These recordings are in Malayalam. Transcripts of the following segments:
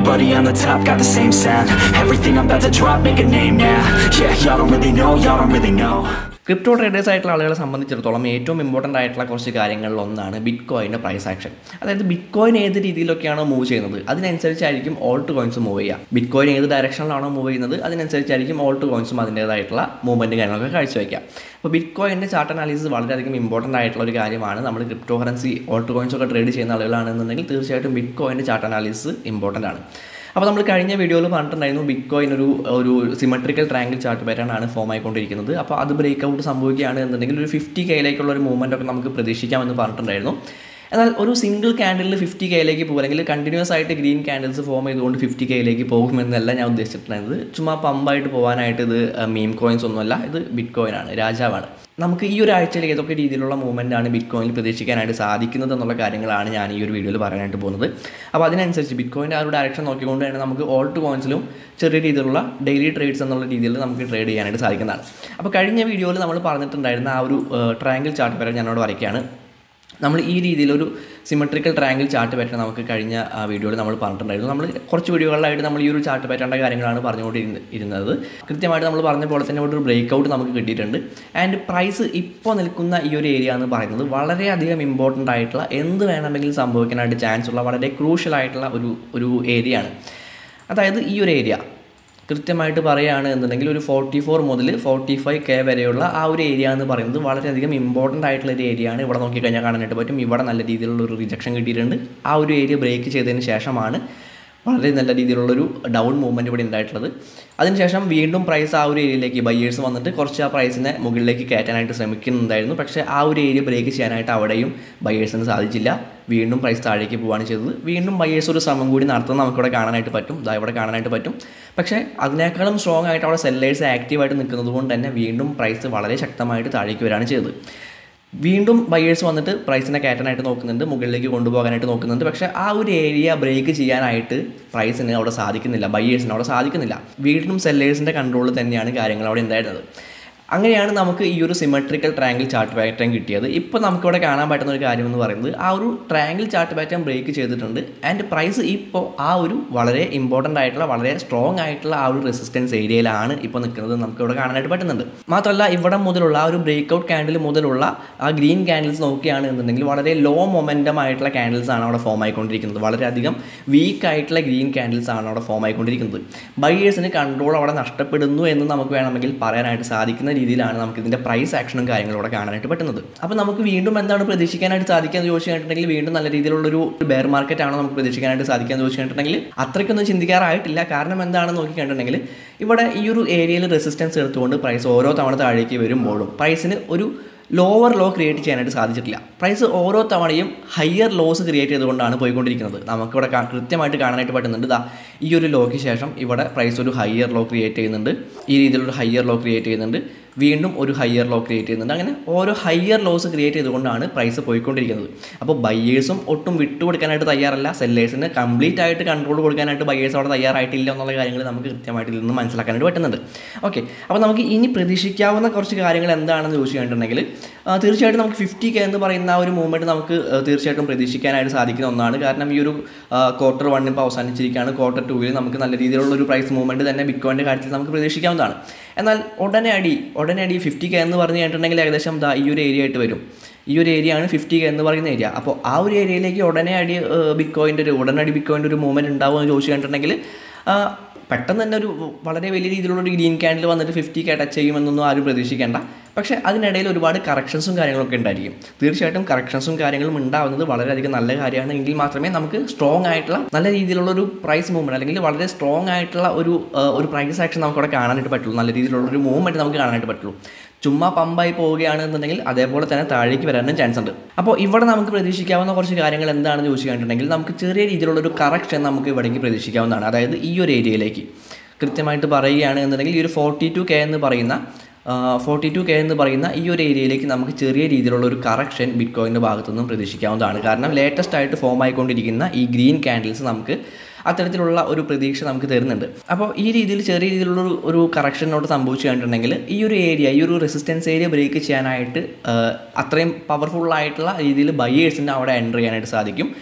Everybody on the top got the same sound Everything I'm about to drop, make a name now Yeah, y'all don't really know, y'all don't really know crypto traders ആയിട്ടുള്ള ആളുകളെ സംബന്ധിച്ചിടത്തോളം ഏറ്റവും ഇമ്പോർട്ടൻ്റ് ആയിട്ടുള്ള കുറച്ച് കാര്യങ്ങളിൽ ഒന്നാണ് ബിറ്റ് കോയിൻ്റെ പ്രൈസ് ആക്ഷൻ അതായത് ബിറ്റ് കോയിൻ ഏത് രീതിയിലൊക്കെയാണോ മൂവ് ചെയ്യുന്നത് അതിനനുസരിച്ചായിരിക്കും ഓൾട്ട് കോയിൻസ് മൂവ് ചെയ്യുക ബിറ്റ് കോയിൻ ഏത് ഡയറക്ഷനിലാണോ മൂവ് ചെയ്യുന്നത് അതിനനുസരിച്ചായിരിക്കും ഓൾട്ട് കോയിൻസും അതിൻ്റേതായിട്ടുള്ള മൂവ്മെൻറ്റ് കാര്യങ്ങളൊക്കെ കാഴ്ചവെക്കുക അപ്പോൾ ബിറ്റ് കോയിൻ്റെ ചാർട്ട് അനാലിസിസ് വളരെയധികം ഇമ്പോർട്ടൻ്റ് ആയിട്ടുള്ള ഒരു കാര്യമാണ് നമ്മൾ ക്രിപ്റ്റോ കറൻസി ഓൾട്ട് കോയിൻസ് ഒക്കെ ട്രേഡ് ചെയ്യുന്ന ആളുകളാണെന്നുണ്ടെങ്കിൽ തീർച്ചയായിട്ടും ബിറ്റ് കോയിൻ്റെ ചാർട്ട് അനാലിസിസ് ഇമ്പോർട്ടൻ്റ് ആണ് അപ്പോൾ നമ്മൾ കഴിഞ്ഞ വീഡിയോയിൽ പറഞ്ഞിട്ടുണ്ടായിരുന്നു ബിറ്റ് കോയിൻ ഒരു ഒരു സിമെട്രിക്കൽ ട്രാങ്കിൾ ചാർട്ട് പാറ്റേൺ ആണ് ഫോം ആയിക്കൊണ്ടിരിക്കുന്നത് അപ്പോൾ അത് ബ്രേക്ക് ഔട്ട് സംഭവിക്കുകയാണ് എന്നുണ്ടെങ്കിൽ ഒരു ഫിഫ്റ്റി കെയിലേക്കുള്ള ഒരു മൂവ്മെൻ്റ് ഒക്കെ നമുക്ക് പ്രതീക്ഷിക്കാമെന്ന് പറഞ്ഞിട്ടുണ്ടായിരുന്നു എന്നാൽ ഒരു സിംഗിൾ ക്യാൻഡിലിൽ ഫിഫ്റ്റി കെയിലേക്ക് പോകും അല്ലെങ്കിൽ കണ്ടിന്യൂസ് ആയിട്ട് ഗ്രീൻ ക്യാൻഡിൽസ് ഫോം ചെയ്തുകൊണ്ട് ഫിഫ്റ്റി കെയിലേക്ക് പോകുമെന്നല്ല ഞാൻ ഉദ്ദേശിച്ചിട്ടുണ്ടായിരുന്നത് ചുമ്മാ പമ്പായിട്ട് പോകാനായിട്ട് ഇത് മീം കോയിൻസ് ഒന്നുമല്ല ഇത് ബിറ്റ് കോയിനാണ് രാജാവാണ് നമുക്ക് ഈ ഒരു ആഴ്ചയിൽ ഏതൊക്കെ രീതിയിലുള്ള മൂവ്മെൻ്റ് ആണ് ബിറ്റ് കോയിനിൽ പ്രതീക്ഷിക്കാനായിട്ട് സാധിക്കുന്നത് എന്നുള്ള കാര്യങ്ങളാണ് ഞാൻ ഈ ഒരു വീഡിയോയിൽ പറയാനായിട്ട് പോകുന്നത് അപ്പോൾ അതിനനുസരിച്ച് ബിറ്റ് കോയിൻ്റെ ആ ഒരു ഡയറക്ഷൻ നോക്കിക്കൊണ്ട് തന്നെ നമുക്ക് ഓൾട്ട് കോയിൻസിലും ചെറിയ രീതിയിലുള്ള ഡെയിലി ട്രേഡ്സ് എന്നുള്ള രീതിയിൽ നമുക്ക് ട്രേഡ് ചെയ്യാനായിട്ട് സാധിക്കുന്നതാണ് അപ്പോൾ കഴിഞ്ഞ വീഡിയോയിൽ നമ്മൾ പറഞ്ഞിട്ടുണ്ടായിരുന്ന ആ ഒരു ട്രയാങ്കിൾ ചാർട്ട് വരെ ഞാനോട് വരയ്ക്കുകയാണ് നമ്മൾ ഈ രീതിയിലൊരു സിമെട്രിക്കൽ ട്രയാങ്കിൾ ചാർട്ട് പാറ്റേൺ നമുക്ക് കഴിഞ്ഞ വീഡിയോയിൽ നമ്മൾ പറഞ്ഞിട്ടുണ്ടായിരുന്നു നമ്മൾ കുറച്ച് വീഡിയോകളിലായിട്ട് നമ്മൾ ഈ ഒരു ചാർട്ട് പാറ്റേണിൻ്റെ കാര്യങ്ങളാണ് പറഞ്ഞുകൊണ്ട് ഇരുന്നത് കൃത്യമായിട്ട് നമ്മൾ പറഞ്ഞ പോലെ തന്നെ ഒരു ബ്രേക്ക് ഔട്ട് നമുക്ക് കിട്ടിയിട്ടുണ്ട് ആൻഡ് പ്രൈസ് ഇപ്പോൾ നിൽക്കുന്ന ഈ ഒരു ഏരിയ എന്ന് പറയുന്നത് വളരെയധികം ഇമ്പോർട്ടൻ്റ് ആയിട്ടുള്ള എന്ത് വേണമെങ്കിലും സംഭവിക്കാനായിട്ട് ചാൻസ് ഉള്ള വളരെ ക്രൂഷ്യൽ ആയിട്ടുള്ള ഒരു ഒരു ഏരിയ ആണ് അതായത് ഈ ഒരു ഏരിയ കൃത്യമായിട്ട് പറയുകയാണ് എന്നുണ്ടെങ്കിൽ ഒരു ഫോർട്ടി ഫോർ മുതൽ ഫോർട്ടി ഫൈവ് കെ വരെയുള്ള ആ ഒരു ഏരിയ എന്ന് പറയുന്നത് വളരെയധികം ഇമ്പോർട്ടൻ്റ് ആയിട്ടുള്ള ഒരു ഏരിയ ആണ് ഇവിടെ നോക്കിക്കഴിഞ്ഞാൽ കാണാനായിട്ട് പറ്റും ഇവിടെ നല്ല രീതിയിലുള്ള ഒരു റിജക്ഷൻ കിട്ടിയിട്ടുണ്ട് ആ ഒരു ഏരിയ ബ്രേക്ക് ചെയ്തതിന് ശേഷമാണ് വളരെ നല്ല രീതിയിലുള്ളൊരു ഡൗൺ മൂവ്മെൻറ്റ് ഇവിടെ ഉണ്ടായിട്ടുള്ളത് അതിനുശേഷം വീണ്ടും പ്രൈസ് ആ ഒരു ഏരിയയിലേക്ക് ബയ്യേഴ്സ് വന്നിട്ട് കുറച്ച് ആ പ്രൈസിനെ മുകളിലേക്ക് കയറ്റാനായിട്ട് ശ്രമിക്കുന്നുണ്ടായിരുന്നു പക്ഷേ ആ ഒരു ഏരിയ ബ്രേക്ക് ചെയ്യാനായിട്ട് അവിടെയും ബയ്യേഴ്സിന് സാധിച്ചില്ല വീണ്ടും പ്രൈസ് താഴേക്ക് പോവുകയാണ് ചെയ്തത് വീണ്ടും ബയ്യേഴ്സ് ഒരു ശ്രമം കൂടി നടത്തുന്നത് നമുക്കിവിടെ കാണാനായിട്ട് പറ്റും ഇതാ ഇവിടെ കാണാനായിട്ട് പറ്റും പക്ഷേ അതിനേക്കാളും സ്ട്രോങ് ആയിട്ട് അവിടെ സെല്ലേഴ്സ് ആക്റ്റീവായിട്ട് നിൽക്കുന്നത് കൊണ്ട് തന്നെ വീണ്ടും പ്രൈസ് വളരെ ശക്തമായിട്ട് താഴേക്ക് വരികയാണ് ചെയ്തത് വീണ്ടും ബയേഴ്സ് വന്നിട്ട് പ്രൈസിനെ കയറ്റാനായിട്ട് നോക്കുന്നുണ്ട് മുകളിലേക്ക് കൊണ്ടുപോകാനായിട്ട് നോക്കുന്നുണ്ട് പക്ഷേ ആ ഒരു ഏരിയ ബ്രേക്ക് ചെയ്യാനായിട്ട് പ്രൈസിന് അവിടെ സാധിക്കുന്നില്ല ബയേഴ്സിന് അവിടെ സാധിക്കുന്നില്ല വീണ്ടും സെല്ലേഴ്സിൻ്റെ കൺട്രോളിൽ തന്നെയാണ് കാര്യങ്ങൾ അവിടെ ഉണ്ടായിരുന്നത് അങ്ങനെയാണ് നമുക്ക് ഈ ഒരു സിമെട്രിക്കൽ ട്രയാങ്കിൾ ചാർട്ട് പാറ്റേൺ കിട്ടിയത് ഇപ്പോൾ നമുക്കിവിടെ കാണാൻ പറ്റുന്ന ഒരു കാര്യം എന്ന് പറയുന്നത് ആ ഒരു ട്രയാങ്കിൾ ചാർട്ട് പാറ്റേൺ ബ്രേക്ക് ചെയ്തിട്ടുണ്ട് ആൻഡ് പ്രൈസ് ഇപ്പോൾ ആ ഒരു വളരെ ഇമ്പോർട്ടൻ്റ് ആയിട്ടുള്ള വളരെ സ്ട്രോങ് ആയിട്ടുള്ള ആ ഒരു റെസിസ്റ്റൻസ് ഏരിയയിലാണ് ഇപ്പോൾ നിൽക്കുന്നത് നമുക്ക് ഇവിടെ കാണാനായിട്ട് പറ്റുന്നുണ്ട് മാത്രമല്ല ഇവിടെ മുതലുള്ള ആ ഒരു ബ്രേക്ക് ഔട്ട് ക്യാൻഡിൽ മുതലുള്ള ആ ഗ്രീൻ ക്യാൻഡിൽസ് നോക്കുകയാണ് എന്നുണ്ടെങ്കിൽ വളരെ ലോ മൊമെൻറ്റം ആയിട്ടുള്ള ക്യാൻഡിൽസ് ആണ് അവിടെ ഫോം ആയിക്കൊണ്ടിരിക്കുന്നത് വളരെയധികം വീക്ക് ആയിട്ടുള്ള ഗ്രീൻ ക്യാൻഡിൽസ് ആണ് അവിടെ ഫോം ആയിക്കൊണ്ടിരിക്കുന്നത് ബയേഴ്സിന് കൺട്രോൾ അവിടെ നഷ്ടപ്പെടുന്നു എന്ന് നമുക്ക് വേണമെങ്കിൽ പറയാനായിട്ട് സാധിക്കുന്ന രീതിയിലാണ് നമുക്ക് ഇതിൻ്റെ പ്രൈസ് ആക്ഷനും കാര്യങ്ങളും ഇവിടെ കാണാനായിട്ട് പറ്റുന്നത് അപ്പോൾ നമുക്ക് വീണ്ടും എന്താണ് പ്രതീക്ഷിക്കാനായിട്ട് സാധിക്കുക എന്ന് ചോദിച്ചു കഴിഞ്ഞിട്ടുണ്ടെങ്കിൽ വീണ്ടും നല്ല രീതിയിലുള്ളൊരു ബെയർ മാർക്കറ്റ് ആണോ നമുക്ക് പ്രതീക്ഷിക്കാനായിട്ട് സാധിക്കുക എന്ന് ചോദിച്ചു കഴിഞ്ഞിട്ടുണ്ടെങ്കിൽ അത്രയ്ക്കൊന്നും ചിന്തിക്കാറായിട്ടില്ല കാരണം എന്താണെന്ന് നോക്കി കഴിഞ്ഞിട്ടുണ്ടെങ്കിൽ ഇവിടെ ഈ ഒരു ഏരിയയിൽ റെസിസ്റ്റൻസ് എടുത്തുകൊണ്ട് പ്രൈസ് ഓരോ തവണ താഴേക്ക് വരുമ്പോഴും പ്രൈസിന് ഒരു ലോവർ ലോ ക്രിയേറ്റ് ചെയ്യാനായിട്ട് സാധിച്ചിട്ടില്ല പ്രൈസ് ഓരോ തവണയും ഹയർ ലോസ് ക്രിയേറ്റ് ചെയ്തുകൊണ്ടാണ് പോയിക്കൊണ്ടിരിക്കുന്നത് നമുക്കിവിടെ കൃത്യമായിട്ട് കാണാനായിട്ട് പറ്റുന്നുണ്ട് ഇതാ ഈ ഒരു ലോയ്ക്ക് ശേഷം ഇവിടെ പ്രൈസ് ഒരു ഹയർ ലോ ക്രിയേറ്റ് ചെയ്യുന്നുണ്ട് ഈ രീതിയിലൊരു ഹയർ ലോ ക്രിയേറ്റ് ചെയ്യുന്നുണ്ട് വീണ്ടും ഒരു ഹയർ ലോ ക്രിയേറ്റ് ചെയ്യുന്നുണ്ട് അങ്ങനെ ഓരോ ഹയർ ലോസ് ക്രിയേറ്റ് ചെയ്തുകൊണ്ടാണ് പ്രൈസ് പോയിക്കൊണ്ടിരിക്കുന്നത് അപ്പോൾ ബയ്യേഴ്സും ഒട്ടും വിട്ടുകൊടുക്കാനായിട്ട് തയ്യാറല്ല സെല്ലേഴ്സിന് കംപ്ലീറ്റ് ആയിട്ട് കൺട്രോൾ കൊടുക്കാനായിട്ട് ബയ്യേഴ്സ് അവിടെ തയ്യാറായിട്ടില്ല എന്നുള്ള കാര്യങ്ങൾ നമുക്ക് കൃത്യമായിട്ട് ഇതിൽ നിന്ന് മനസ്സിലാക്കാനായിട്ട് പറ്റുന്നുണ്ട് ഓക്കെ അപ്പോൾ നമുക്ക് ഇനി പ്രതീക്ഷിക്കാവുന്ന കുറച്ച് കാര്യങ്ങൾ എന്താണെന്ന് ചോദിച്ചു കഴിഞ്ഞിട്ടുണ്ടെങ്കിൽ തീർച്ചയായിട്ടും നമുക്ക് ഫിഫ്റ്റി കെ എന്ന് പറയുന്ന ആ ഒരു മൂവ്മെൻറ്റ് നമുക്ക് തീർച്ചയായിട്ടും പ്രതീക്ഷിക്കാനായിട്ട് സാധിക്കുന്ന ഒന്നാണ് കാരണം ഈ ഒരു ക്വാർട്ടർ വൺ ഇപ്പോൾ അവസാനിച്ചിരിക്കുകയാണ് ക്വാർട്ടർ ടൂവിൽ നമുക്ക് നല്ല രീതിയിലുള്ള ഒരു പ്രൈസ് മൂവ്മെൻറ്റ് തന്നെ ബിറ്റ്കോയിൻ്റെ കാര്യത്തിൽ നമുക്ക് പ്രതീക്ഷിക്കാവുന്നതാണ് എന്നാൽ ഉടനെ അടി ഉടനെ അടി ഫിഫ്റ്റി കെ എന്ന് പറഞ്ഞു കഴിഞ്ഞിട്ടുണ്ടെങ്കിൽ ഏകദേശം ദാ ഈ ഒരു ഏരിയ ആയിട്ട് വരും ഈ ഒരു ഏരിയ ആണ് ഫിഫ്റ്റി കെ എന്ന് പറയുന്ന ഏരിയ അപ്പോൾ ആ ഒരു ഏരിയയിലേക്ക് ഉടനെ അടി ബിറ്റ് കോയിൻ്റെ ഒരു ഉടനടി ബിറ്റ് കോയിൻ്റെ ഒരു മൂവ്മെൻറ്റ് ഉണ്ടാവുമെന്ന് ചോദിച്ചു കഴിഞ്ഞിട്ടുണ്ടെങ്കിൽ പെട്ടെന്ന് തന്നെ ഒരു വളരെ വലിയ രീതിയിലുള്ള ഒരു ഗ്രീൻ ക്യാൻഡിൽ വന്നിട്ട് ഫിഫ്റ്റി കെ ടച്ച് ചെയ്യുമെന്നൊന്നും ആരും പ്രതീക്ഷിക്കേണ്ട പക്ഷേ അതിനിടയിൽ ഒരുപാട് കറക്ഷൻസും കാര്യങ്ങളൊക്കെ ഉണ്ടായിരിക്കും തീർച്ചയായിട്ടും കറക്ഷൻസും കാര്യങ്ങളും ഉണ്ടാവുന്നത് വളരെയധികം നല്ല കാര്യമാണ് എങ്കിൽ മാത്രമേ നമുക്ക് സ്ട്രോങ് ആയിട്ടുള്ള നല്ല രീതിയിലുള്ള ഒരു പ്രൈസ് മൂവ്മെൻറ്റ് അല്ലെങ്കിൽ വളരെ സ്ട്രോങ് ആയിട്ടുള്ള ഒരു ഒരു പ്രൈസ് ആക്ഷൻ നമുക്കവിടെ കാണാനായിട്ട് പറ്റുള്ളൂ നല്ല രീതിയിലുള്ള ഒരു മൂവ്മെൻറ്റ് നമുക്ക് കാണാനായിട്ട് പറ്റുള്ളൂ ചുമ്മാ പമ്പായി പോവുകയാണെന്നുണ്ടെങ്കിൽ അതേപോലെ തന്നെ താഴേക്ക് വരാനും ചാൻസ് ഉണ്ട് അപ്പോൾ ഇവിടെ നമുക്ക് പ്രതീക്ഷിക്കാവുന്ന കുറച്ച് കാര്യങ്ങൾ എന്താണെന്ന് ചോദിച്ചു കഴിഞ്ഞിട്ടുണ്ടെങ്കിൽ നമുക്ക് ചെറിയ രീതിയിലുള്ള ഒരു കറക്ഷൻ നമുക്ക് ഇവിടേക്ക് പ്രതീക്ഷിക്കാവുന്നതാണ് അതായത് ഈ ഒരു ഏരിയയിലേക്ക് കൃത്യമായിട്ട് പറയുകയാണ് എന്നുണ്ടെങ്കിൽ ഈ ഒരു ഫോർട്ടി ടു കെ എന്ന് പറയുന്ന ഫോർട്ടി ടു കെ എന്ന് പറയുന്ന ഈ ഒരു ഏരിയയിലേക്ക് നമുക്ക് ചെറിയ രീതിയിലുള്ള ഒരു കറക്ഷൻ ബിറ്റ് കോയിൻ്റെ ഭാഗത്തു നിന്നും പ്രതീക്ഷിക്കാവുന്നതാണ് കാരണം ലേറ്റസ്റ്റ് ആയിട്ട് ഫോം ആയിക്കൊണ്ടിരിക്കുന്ന ഈ ഗ്രീൻ ക്യാൻഡിൽസ് നമുക്ക് അത്തരത്തിലുള്ള ഒരു പ്രതീക്ഷ നമുക്ക് തരുന്നുണ്ട് അപ്പോൾ ഈ രീതിയിൽ ചെറിയ രീതിയിലുള്ള ഒരു ഒരു കറക്ഷനോട് സംഭവിച്ചു കഴിഞ്ഞിട്ടുണ്ടെങ്കിൽ ഈ ഒരു ഏരിയ ഈ ഒരു റെസിസ്റ്റൻസ് ഏരിയ ബ്രേക്ക് ചെയ്യാനായിട്ട് അത്രയും പവർഫുൾ ആയിട്ടുള്ള രീതിയിൽ ബയേഴ്സിന് അവിടെ എൻ്റർ ചെയ്യാനായിട്ട് സാധിക്കും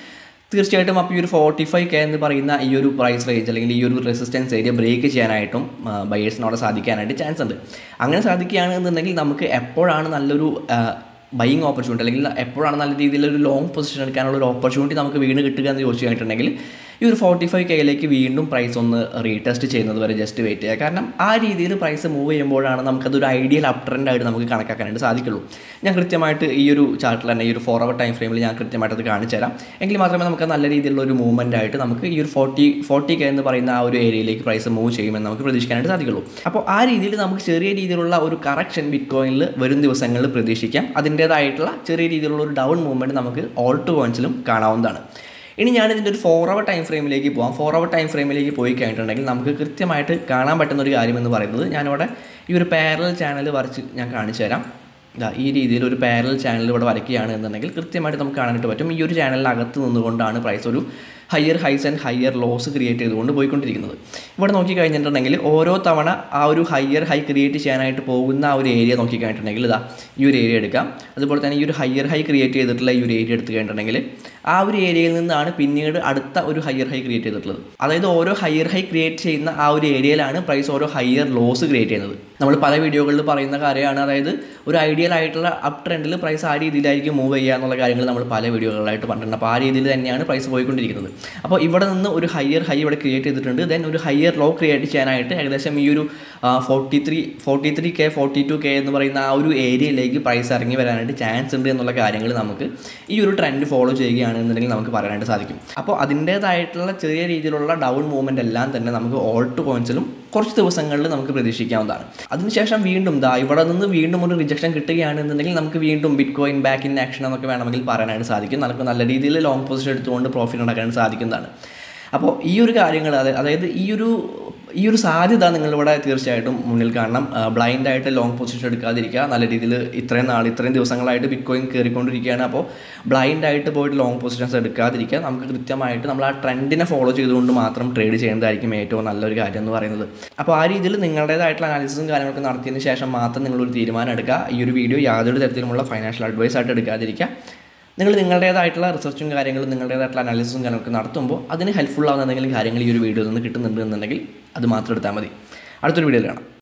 തീർച്ചയായിട്ടും അപ്പോൾ ഈ ഒരു ഫോർട്ടി ഫൈവ് കെ എന്ന് പറയുന്ന ഈ ഒരു പ്രൈസ് റേഞ്ച് അല്ലെങ്കിൽ ഈ ഒരു റെസിസ്റ്റൻസ് ഏരിയ ബ്രേക്ക് ചെയ്യാനായിട്ടും ബയേഴ്സിനോട് സാധിക്കാനായിട്ട് ചാൻസ് ഉണ്ട് അങ്ങനെ സാധിക്കുകയാണെന്നുണ്ടെങ്കിൽ നമുക്ക് എപ്പോഴാണ് നല്ലൊരു ബൈയിങ് ഓപ്പർച്യൂണിറ്റി അല്ലെങ്കിൽ എപ്പോഴാണ് നല്ല രീതിയിലൊരു ലോങ് പൊസിഷൻ എടുക്കാനുള്ള ഒരു ഓപ്പർച്യൂണിറ്റി നമുക്ക് വീണ് കിട്ടുക എന്ന് ചോദിച്ചു കഴിഞ്ഞിട്ടുണ്ടെങ്കിൽ ഈ ഒരു ഫോർട്ടി ഫൈവ് കെയിലേക്ക് വീണ്ടും പ്രൈസ് ഒന്ന് റീടെസ്റ്റ് ചെയ്യുന്നത് വരെ ജസ്റ്റ് വെയിറ്റ് ചെയ്യുക കാരണം ആ രീതിയിൽ പ്രൈസ് മൂവ് ചെയ്യുമ്പോഴാണ് നമുക്കതൊരു ഐഡിയൽ അപ് ട്രെൻഡ് ആയിട്ട് നമുക്ക് കണക്കാക്കാനായിട്ട് സാധിക്കുള്ളൂ ഞാൻ കൃത്യമായിട്ട് ഈ ഒരു ചാർട്ടിൽ തന്നെ ഈ ഒരു ഫോർ അവർ ടൈം ഫ്രെയിമിൽ ഞാൻ കൃത്യമായിട്ട് അത് കാണിച്ചു തരാം എങ്കിൽ മാത്രമേ നമുക്ക് നല്ല രീതിയിലുള്ള ഒരു മൂവ്മെൻ്റ് ആയിട്ട് നമുക്ക് ഈ ഒരു ഫോർട്ടി ഫോർട്ടി കെ എന്ന് പറയുന്ന ആ ഒരു ഏരിയയിലേക്ക് പ്രൈസ് മൂവ് ചെയ്യുമെന്ന് നമുക്ക് പ്രതീക്ഷിക്കാനായിട്ട് സാധിക്കുള്ളൂ അപ്പോൾ ആ രീതിയിൽ നമുക്ക് ചെറിയ രീതിയിലുള്ള ഒരു കറക്ഷൻ ബിറ്റ് കോയിനിൽ വരും ദിവസങ്ങളിൽ പ്രതീക്ഷിക്കാം അതിൻ്റേതായിട്ടുള്ള ചെറിയ രീതിയിലുള്ള ഒരു ഡൗൺ മൂവ്മെൻറ്റ് നമുക്ക് ഓൾട്ട് കോയിൻസിലും കാണാവുന്നതാണ് ഇനി ഞാൻ ഇതിൻ്റെ ഒരു ഫോർ അവർ ടൈം ഫ്രെയിമിലേക്ക് പോകാം ഫോർ അവർ ടൈം ഫ്രെയിമിലേക്ക് പോയി കഴിഞ്ഞിട്ടുണ്ടെങ്കിൽ നമുക്ക് കൃത്യമായിട്ട് കാണാൻ പറ്റുന്ന ഒരു കാര്യം എന്ന് പറയുന്നത് ഞാനിവിടെ ഈ ഒരു പാരൽ ചാനൽ വരച്ച് ഞാൻ കാണിച്ചു തരാം ഇതാ ഈ രീതിയിൽ ഒരു പാരൽ ചാനൽ ഇവിടെ വരയ്ക്കുകയാണ് എന്നുണ്ടെങ്കിൽ കൃത്യമായിട്ട് നമുക്ക് കാണാനായിട്ട് പറ്റും ഈ ഒരു ചാനലിനകത്ത് നിന്നുകൊണ്ടാണ് പ്രൈസ് ഒരു higher highs and higher lows create ചെയ്തുകൊണ്ട് പോയിക്കൊണ്ടിരിക്കുന്നത് ഇവിടെ നോക്കിക്കഴിഞ്ഞിട്ടുണ്ടെങ്കിൽ ഓരോ തവണ ആ ഒരു ഹയർ ഹൈ ക്രിയേറ്റ് ചെയ്യാനായിട്ട് പോകുന്ന ആ ഒരു ഏരിയ നോക്കിക്കഴിഞ്ഞിട്ടുണ്ടെങ്കിൽ ഇതാ ഈ ഒരു ഏരിയ എടുക്കാം അതുപോലെ തന്നെ ഈ ഒരു ഹയർ ഹൈ ക്രിയേറ്റ് ചെയ്തിട്ടുള്ള ഈ ഒരു ഏരിയ എടുത്തു കഴിഞ്ഞിട്ടുണ്ടെങ്കിൽ ആ ഒരു ഏരിയയിൽ നിന്നാണ് പിന്നീട് അടുത്ത ഒരു ഹയർ ഹൈ ക്രിയേറ്റ് ചെയ്തിട്ടുള്ളത് അതായത് ഓരോ ഹയർ ഹൈ ക്രിയേറ്റ് ചെയ്യുന്ന ആ ഒരു ഏരിയയിലാണ് പ്രൈസ് ഓരോ ഹയർ ലോസ് ക്രിയേറ്റ് ചെയ്യുന്നത് നമ്മൾ പല വീഡിയോകളിൽ പറയുന്ന കാര്യമാണ് അതായത് ഒരു ഐഡിയൽ ആയിട്ടുള്ള അപ് ട്രെൻഡിൽ പ്രൈസ് ആ രീതിയിലായിരിക്കും മൂവ് ചെയ്യുക എന്നുള്ള കാര്യങ്ങൾ നമ്മൾ പല വീഡിയോകളായിട്ട് പറഞ്ഞിട്ടുണ്ട് അപ്പോൾ ആ രീതിയിൽ തന്നെയാണ് പ്രൈസ് പോയിക്കൊണ്ടിരിക്കുന്നത് അപ്പോൾ ഇവിടെ നിന്ന് ഒരു ഹയർ ഹൈ ഇവിടെ ക്രിയേറ്റ് ചെയ്തിട്ടുണ്ട് ദെൻ ഒരു ഹയർ ലോ ക്രിയേറ്റ് ചെയ്യാനായിട്ട് ഏകദേശം ഈ ഒരു forty three forty three K forty two K എന്ന് പറയുന്ന ആ ഒരു ഏരിയയിലേക്ക് പ്രൈസ് ഇറങ്ങി വരാനായിട്ട് ചാൻസ് ഉണ്ട് എന്നുള്ള കാര്യങ്ങൾ നമുക്ക് ഈ ഒരു ട്രെൻഡ് ഫോളോ ചെയ്യുകയാണെന്നുണ്ടെങ്കിൽ നമുക്ക് പറയാനായിട്ട് സാധിക്കും അപ്പോൾ അതിൻ്റേതായിട്ടുള്ള ചെറിയ രീതിയിലുള്ള ഡൗൺ മൂവ്മെൻ്റ് എല്ലാം തന്നെ നമുക്ക് ഓൾട്ട് കോയിൻസിലും കുറച്ച് ദിവസങ്ങളിൽ നമുക്ക് പ്രതീക്ഷിക്കാവുന്നതാണ് അതിനുശേഷം വീണ്ടും ദാ ഇവിടെ നിന്ന് വീണ്ടും ഒരു റിജക്ഷൻ കിട്ടുകയാണെന്നുണ്ടെങ്കിൽ നമുക്ക് വീണ്ടും bitcoin back in action എന്നൊക്കെ വേണമെങ്കിൽ പറയാനായിട്ട് സാധിക്കും നമുക്ക് നല്ല രീതിയിൽ ലോങ് പൊസിഷൻ എടുത്തുകൊണ്ട് പ്രോഫിറ്റ് ഉണ്ടാക്കാനായിട്ട് സാധിക്കുന്നതാണ് അപ്പോൾ ഈ ഒരു കാര്യങ്ങൾ അതായത് ഈ ഒരു ഈ ഒരു സാധ്യത നിങ്ങളിവിടെ തീർച്ചയായിട്ടും മുന്നിൽ കാണണം ബ്ലൈൻഡ് ആയിട്ട് ലോങ് പൊസിഷൻ എടുക്കാതിരിക്കുക നല്ല രീതിയിൽ ഇത്രയും നാൾ ഇത്രയും ദിവസങ്ങളായിട്ട് ബിറ്റ് കോയിൻ കയറിക്കൊണ്ടിരിക്കുകയാണ് അപ്പോൾ ബ്ലൈൻഡ് ആയിട്ട് പോയിട്ട് ലോങ് പൊസിഷൻസ് എടുക്കാതിരിക്കുക നമുക്ക് കൃത്യമായിട്ട് നമ്മൾ ആ ട്രെൻഡിനെ ഫോളോ ചെയ്തുകൊണ്ട് മാത്രം ട്രേഡ് ചെയ്യുന്നതായിരിക്കും ഏറ്റവും നല്ലൊരു കാര്യം എന്ന് പറയുന്നത് അപ്പോൾ ആ രീതിയിൽ നിങ്ങളുടേതായിട്ടുള്ള അനാലിസിസും കാര്യങ്ങളൊക്കെ നടത്തിയതിന് ശേഷം മാത്രം നിങ്ങളൊരു തീരുമാനം എടുക്കുക ഈ ഒരു വീഡിയോ യാതൊരു തരത്തിലുമുള്ള ഫൈനാൻഷ്യൽ അഡ്വൈസ് ആയിട്ട് എടുക്കാതിരിക്കുക നിങ്ങൾ നിങ്ങളുടേതായിട്ടുള്ള റിസർച്ചും കാര്യങ്ങളും നിങ്ങളുടേതായിട്ടുള്ള അനാലിസിസും കാര്യങ്ങളൊക്കെ നടത്തുമ്പോൾ അതിന് ഹെൽപ്ഫുൾ ആവുന്ന എന്തെങ്കിലും കാര്യങ്ങൾ ഈ ഒരു വീഡിയോയിൽ നിന്ന് കിട്ടുന്നുണ്ട് എന്നുണ്ടെങ്കിൽ അത് മാത്രം എടുത്താൽ മതി അടുത്തൊരു വീഡിയോയിൽ കാണാം